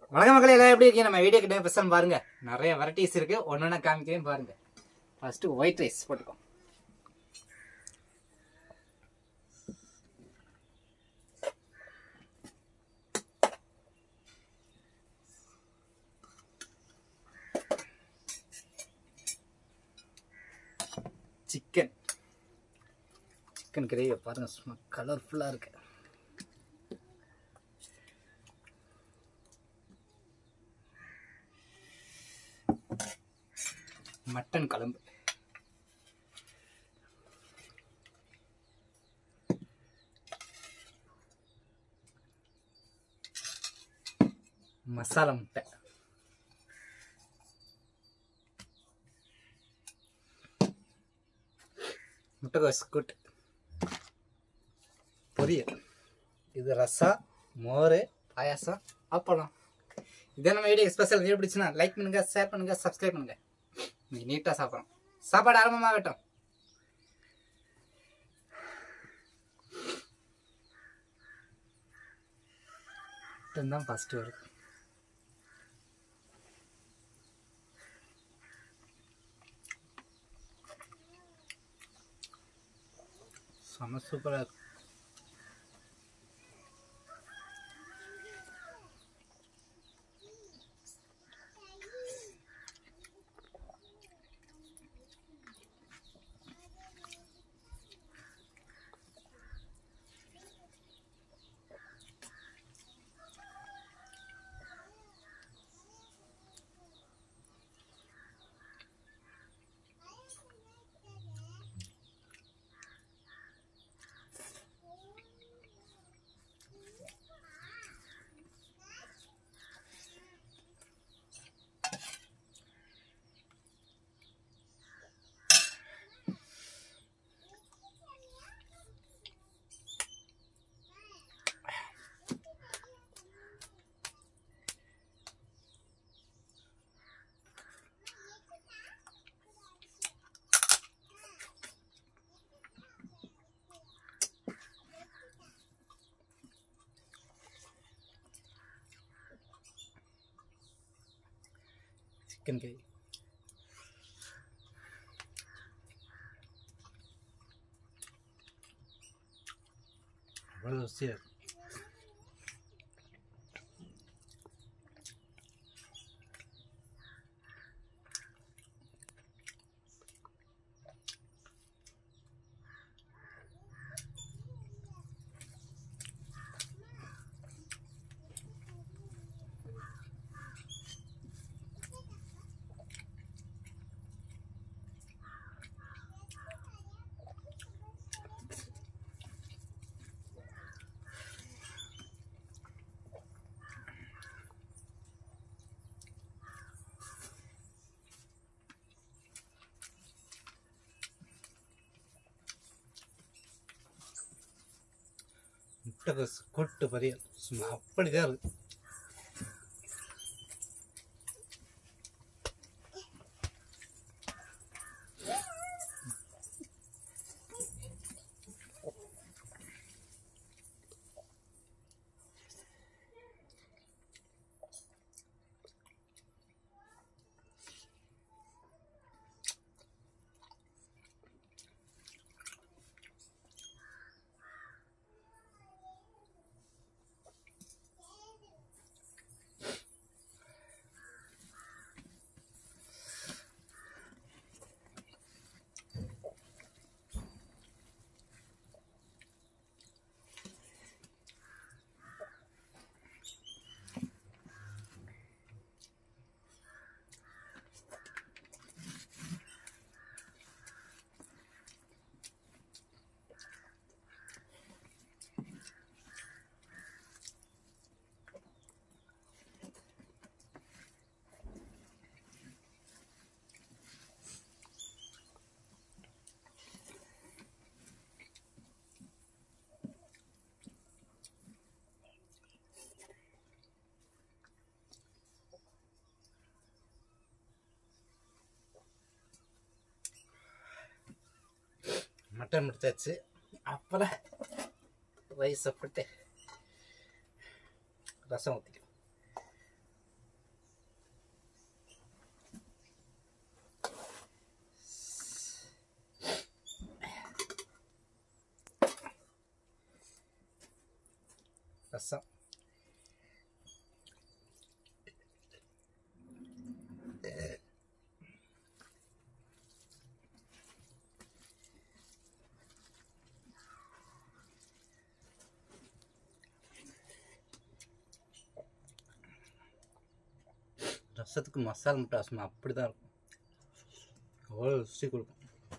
வணக்கம் மக்களே எல்லாம் எப்படி இருக்கீங்க நம்ம வீடியோ கிட்ட பெருசாக பாருங்க நிறைய வெரைட்டிஸ் இருக்கு ஒன்னொன்னு காமிக்கிறேன் பாருங்க ஃபர்ஸ்ட் ஒயிட் ரைஸ் போட்டுக்கோ சிக்கன் சிக்கன் கிரேவி பாருங்க சும்மா கலர்ஃபுல்லாக இருக்கு மட்டன் குழம்பு மசாலா முட்டை முட்டைகோஸ் கூட்டு பொரியல் இது ரசம் மோர் பாயாசம் அப்பளம் இதே நம்ம வீடியோ ஸ்பெஷல் வீடியோ பிடிச்சுன்னா லைக் பண்ணுங்க ஷேர் பண்ணுங்க சப்ஸ்கிரைப் பண்ணுங்க இன்னைக்கு நீட்டாக சாப்பிட்றோம் சாப்பாடு ஆரம்பமாகட்டும் மட்டன் தான் ஃபஸ்ட்டு வருது செம சூப்பராக இருக்கு சிக்கன் கறி அவ்வளோ ருசியாக இருக்கு முட்டைகோஸ் கொட்டு பொரியல் சும்மா அப்படிதான் இருக்கு மட்டன் முடிச்சாச்சு அப்புறம் ரைஸை போட்டு ரசம் ஊற்றிக்கலாம் ரசத்துக்கு மசாலா முட்டை வாசனை அப்படி தான் இருக்கும் அவ்வளோ ருசி கொடுக்கும்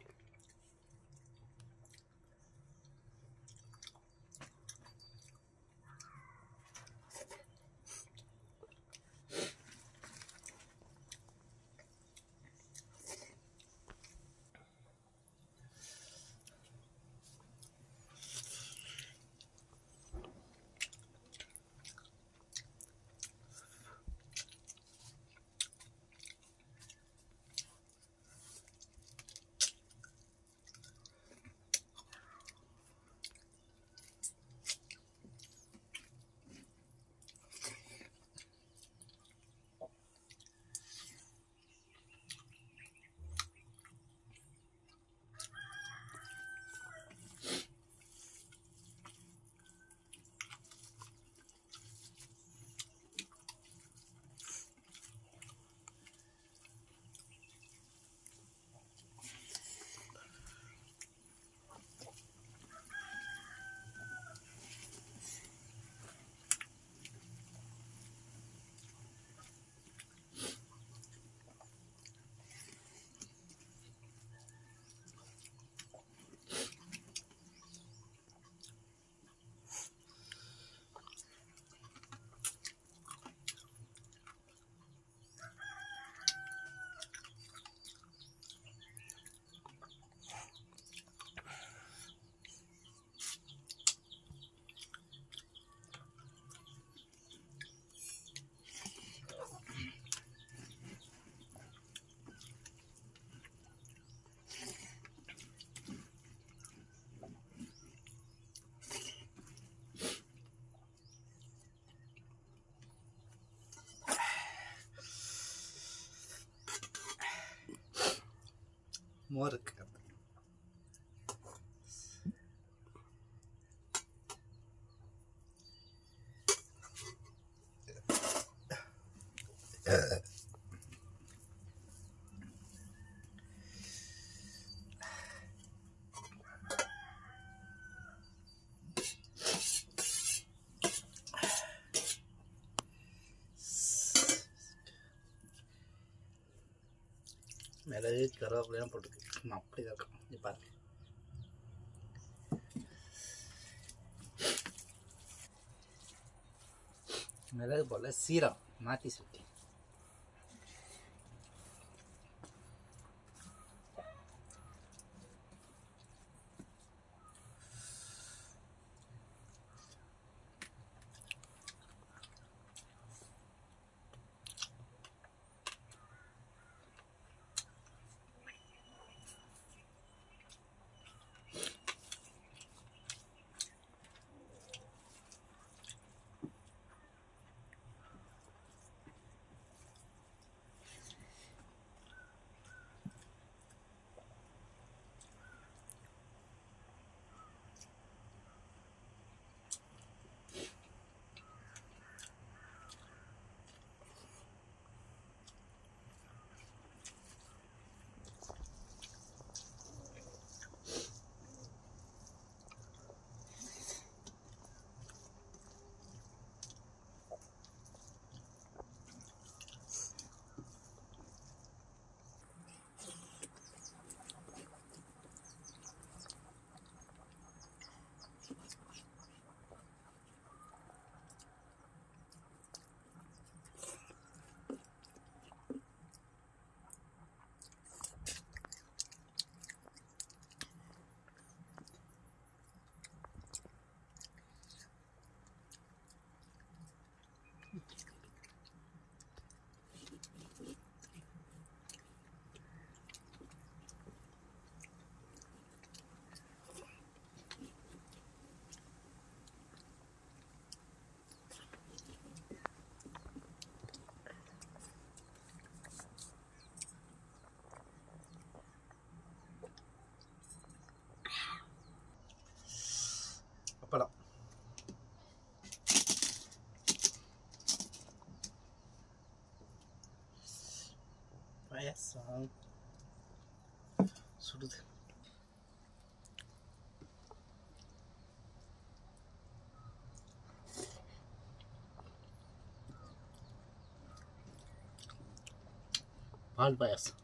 மோர் இருக்கு மிளகு கருவேப்பிலையும் போட்டுருக்கு அப்படி தான் இருக்கும் இது பாருங்க மிளகு போல சீரம் மாற்றி சுட்டி அப்பளம் பாயாசம் சுடுது பால் பாயாசம்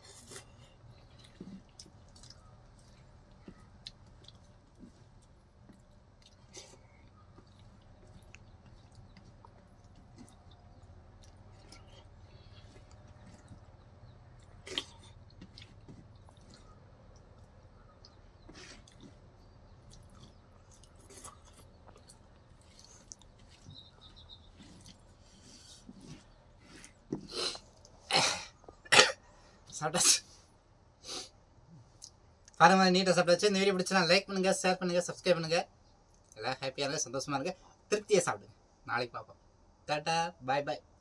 சாப்பிட்டாச்சு பாருங்க நீட்டாக சாப்பிட்டாச்சு இந்த வீடியோ பிடிச்சா லைக் பண்ணுங்க ஷேர் பண்ணுங்க சப்ஸ்கிரைப் பண்ணுங்க எல்லாம் ஹாப்பியாக இருங்க சந்தோஷமா இருங்க திருப்தியாக சாப்பிடுங்க நாளைக்கு பார்ப்போம் டாட்டா பாய் பாய்